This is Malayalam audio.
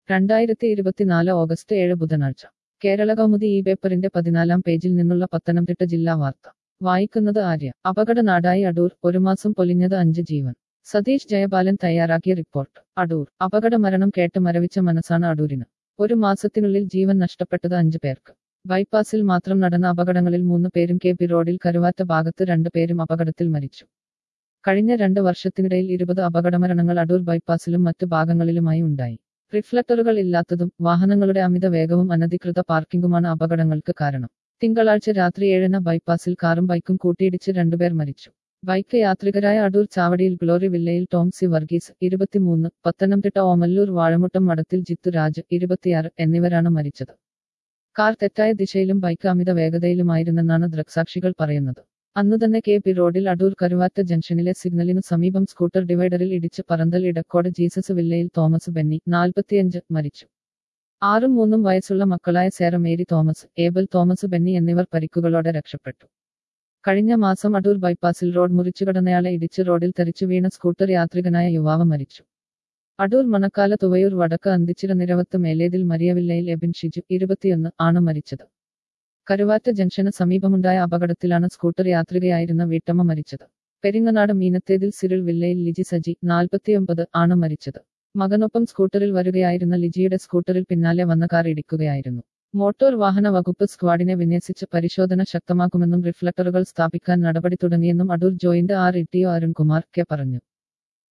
രണ്ടായിരത്തി ഇരുപത്തിനാല് ഓഗസ്റ്റ് ഏഴ് ബുധനാഴ്ച കേരള കൗമുദി ഈ പേപ്പറിന്റെ പതിനാലാം പേജിൽ നിന്നുള്ള പത്തനംതിട്ട ജില്ലാ വാർത്ത വായിക്കുന്നത് ആര്യ അപകട നാടായി അടൂർ ഒരു മാസം പൊലിഞ്ഞത് അഞ്ച് ജീവൻ സതീഷ് ജയപാലൻ തയ്യാറാക്കിയ റിപ്പോർട്ട് അടൂർ അപകട മരണം കേട്ട് മരവിച്ച മനസ്സാണ് അടൂരിന് ഒരു മാസത്തിനുള്ളിൽ ജീവൻ നഷ്ടപ്പെട്ടത് അഞ്ചു പേർക്ക് ബൈപ്പാസിൽ മാത്രം നടന്ന അപകടങ്ങളിൽ മൂന്ന് പേരും കെ പി റോഡിൽ കരുവാറ്റ ഭാഗത്ത് രണ്ട് പേരും അപകടത്തിൽ മരിച്ചു കഴിഞ്ഞ രണ്ട് വർഷത്തിനിടയിൽ ഇരുപത് അപകടമരണങ്ങൾ അടൂർ ബൈപ്പാസിലും മറ്റ് ഭാഗങ്ങളിലുമായി ഉണ്ടായി റിഫ്ലക്ടറുകൾ ഇല്ലാത്തതും വാഹനങ്ങളുടെ അമിത വേഗവും അനധികൃത പാർക്കിംഗുമാണ് അപകടങ്ങൾക്ക് കാരണം തിങ്കളാഴ്ച രാത്രി ഏഴിന് ബൈപ്പാസിൽ കാറും ബൈക്കും കൂട്ടിയിടിച്ച് രണ്ടുപേർ മരിച്ചു ബൈക്ക് യാത്രികരായ അടൂർ ചാവടിയിൽ ഗ്ലോറി വില്ലയിൽ ടോം സി വർഗീസ് ഇരുപത്തിമൂന്ന് പത്തനംതിട്ട ഓമല്ലൂർ വാഴമുട്ടം മഠത്തിൽ ജിത്തു രാജ് ഇരുപത്തിയാറ് എന്നിവരാണ് മരിച്ചത് കാർ തെറ്റായ ദിശയിലും ബൈക്ക് അമിത വേഗതയിലുമായിരുന്നെന്നാണ് ദൃക്സാക്ഷികൾ പറയുന്നത് അന്നു തന്നെ കെ പി റോഡിൽ അടൂർ കരുവാറ്റ ജംഗ്ഷനിലെ സിഗ്നലിനു സമീപം സ്കൂട്ടർ ഡിവൈഡറിൽ ഇടിച്ച് പറന്തൽ ഇടക്കോട് ജീസസ് വില്ലയിൽ തോമസ് ബെന്നി നാൽപ്പത്തിയഞ്ച് മരിച്ചു ആറും മൂന്നും വയസ്സുള്ള മക്കളായ Sera Mary Thomas Abel Thomas Benny എന്നിവർ പരിക്കുകളോടെ രക്ഷപ്പെട്ടു കഴിഞ്ഞ മാസം അടൂർ ബൈപ്പാസിൽ റോഡ് മുറിച്ചുകടന്നയാളെ ഇടിച്ച് റോഡിൽ തെറിച്ചു വീണ സ്കൂട്ടർ യാത്രികനായ യുവാവ് മരിച്ചു അടൂർ മണക്കാല തുവയൂർ വടക്ക് അന്തിച്ചിറ നിരവത്ത് മേലേതിൽ മരിയവില്ലയിൽ എബിൻ ഷിജു ഇരുപത്തിയൊന്ന് ആണ് മരിച്ചത് കരുവാറ്റ ജംഗ്ഷന് സമീപമുണ്ടായ അപകടത്തിലാണ് സ്കൂട്ടർ യാത്രികയായിരുന്ന വീട്ടമ്മ മരിച്ചത് പെരിങ്ങനാട് മീനത്തേതിൽ സിറിൾ വില്ലയിൽ ലിജി സജി നാൽപ്പത്തിയൊമ്പത് ആണ് മരിച്ചത് മകനൊപ്പം സ്കൂട്ടറിൽ വരികയായിരുന്ന ലിജിയുടെ സ്കൂട്ടറിൽ പിന്നാലെ വന്ന കാർ ഇടിക്കുകയായിരുന്നു മോട്ടോർ വാഹന വകുപ്പ് സ്ക്വാഡിനെ വിന്യസിച്ച് പരിശോധന ശക്തമാക്കുമെന്നും റിഫ്ലക്ടറുകൾ സ്ഥാപിക്കാൻ നടപടി തുടങ്ങിയെന്നും Adoor joint R E T O Arunkumar K പറഞ്ഞു